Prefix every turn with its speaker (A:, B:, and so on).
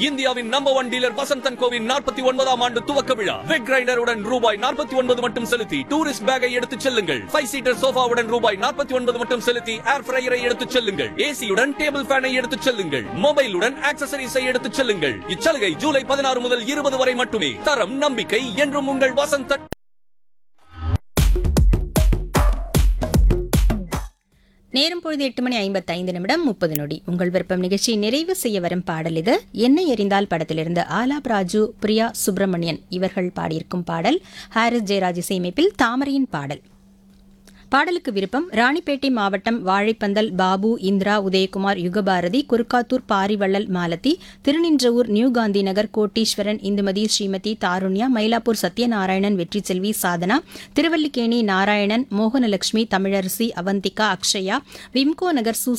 A: இந்தியாவின் number one dealer Vasanthan கோவின் நாற்பத்தி ஒன்பதாம் ஆண்டு துவக்க விழா வெக் கிரைண்டருடன் ரூபாய் நாற்பத்தி ஒன்பது மட்டும் செலுத்தி டூரிஸ்ட் பேக்கை எடுத்துச் செல்லுங்கள் ஃபைவ் சீட்டர் சோஃபாவுடன் ரூபாய் நாற்பத்தி ஒன்பது மட்டும் செலுத்தி ஏர் ஃப்ரையரை எடுத்துச் செல்லுங்கள் ஏசியுடன் டேபிள் ஃபேனை எடுத்துச் செல்லுங்கள் மொபைலுடன் ஆக்சசரிஸை எடுத்துச் செல்லுங்கள் இச்சலுகை ஜூலை பதினாறு முதல் இருபது வரை மட்டுமே தரம் நம்பிக்கை என்றும் உங்கள் வசந்தன்
B: நேரம் பொழுது எட்டு மணி ஐம்பத்தைந்து நிமிடம் முப்பது நொடி உங்கள் விருப்பம் நிகழ்ச்சியை நிறைவு செய்ய வரும் பாடல் இது என்னை எறிந்தால் படத்திலிருந்து ஆலாப் ராஜு பிரியா சுப்பிரமணியன் இவர்கள் பாடியிருக்கும் பாடல் ஹாரிஸ் ஜெயராஜ் இசையமைப்பில் தாமரையின் பாடல் பாடலுக்கு விருப்பம் ராணிப்பேட்டை மாவட்டம் வாழைப்பந்தல் பாபு இந்திரா உதயகுமார் யுகபாரதி குறுக்காத்தூர் பாரிவள்ளல் மாலதி திருநின்றவூர் நியூ காந்தி நகர் கோட்டீஸ்வரன் இந்துமதி ஸ்ரீமதி தாருண்யா மயிலாப்பூர் சத்யநாராயணன் வெற்றி செல்வி சாதனா திருவல்லிக்கேணி நாராயணன் மோகனலட்சுமி தமிழரசி அவந்திகா அக்ஷயா விம்கோ நகர் சு